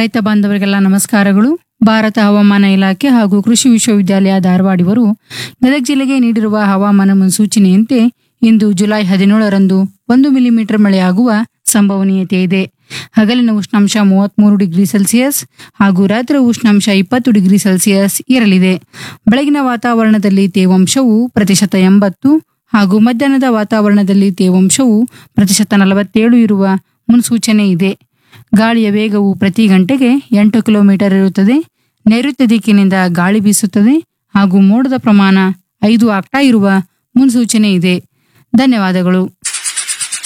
ರೈತ ಬಾಂಧವರಿಗೆಲ್ಲ ನಮಸ್ಕಾರಗಳು ಭಾರತ ಹವಾಮಾನ ಇಲಾಖೆ ಹಾಗೂ ಕೃಷಿ ವಿಶ್ವವಿದ್ಯಾಲಯ ಧಾರವಾಡ ಇವರು ಗದಗ ಜಿಲ್ಲೆಗೆ ನೀಡಿರುವ ಹವಾಮಾನ ಮುನ್ಸೂಚನೆಯಂತೆ ಇಂದು ಜುಲೈ ಹದಿನೇಳರಂದು ಒಂದು ಮಿಲಿಮೀಟರ್ ಮಳೆಯಾಗುವ ಸಂಭವನೀಯತೆ ಇದೆ ಹಗಲಿನ ಉಷ್ಣಾಂಶ ಮೂವತ್ಮೂರು ಡಿಗ್ರಿ ಸೆಲ್ಸಿಯಸ್ ಹಾಗೂ ರಾತ್ರಿ ಉಷ್ಣಾಂಶ ಇಪ್ಪತ್ತು ಡಿಗ್ರಿ ಸೆಲ್ಸಿಯಸ್ ಇರಲಿದೆ ಬೆಳಗಿನ ವಾತಾವರಣದಲ್ಲಿ ತೇವಾಂಶವು ಪ್ರತಿಶತ ಎಂಬತ್ತು ಹಾಗೂ ಮಧ್ಯಾಹ್ನದ ವಾತಾವರಣದಲ್ಲಿ ತೇವಾಂಶವು ಪ್ರತಿಶತ ನಲವತ್ತೇಳು ಇರುವ ಮುನ್ಸೂಚನೆ ಇದೆ ಗಾಳಿಯ ವೇಗವು ಪ್ರತಿ ಗಂಟೆಗೆ ಎಂಟು ಕಿಲೋಮೀಟರ್ ಇರುತ್ತದೆ ನೈಋತ್ಯ ದಿಕ್ಕಿನಿಂದ ಗಾಳಿ ಬೀಸುತ್ತದೆ ಹಾಗೂ ಮೋಡದ ಪ್ರಮಾಣ ಐದು ಆಗ್ತಾ ಇರುವ ಮುನ್ಸೂಚನೆ ಇದೆ ಧನ್ಯವಾದಗಳು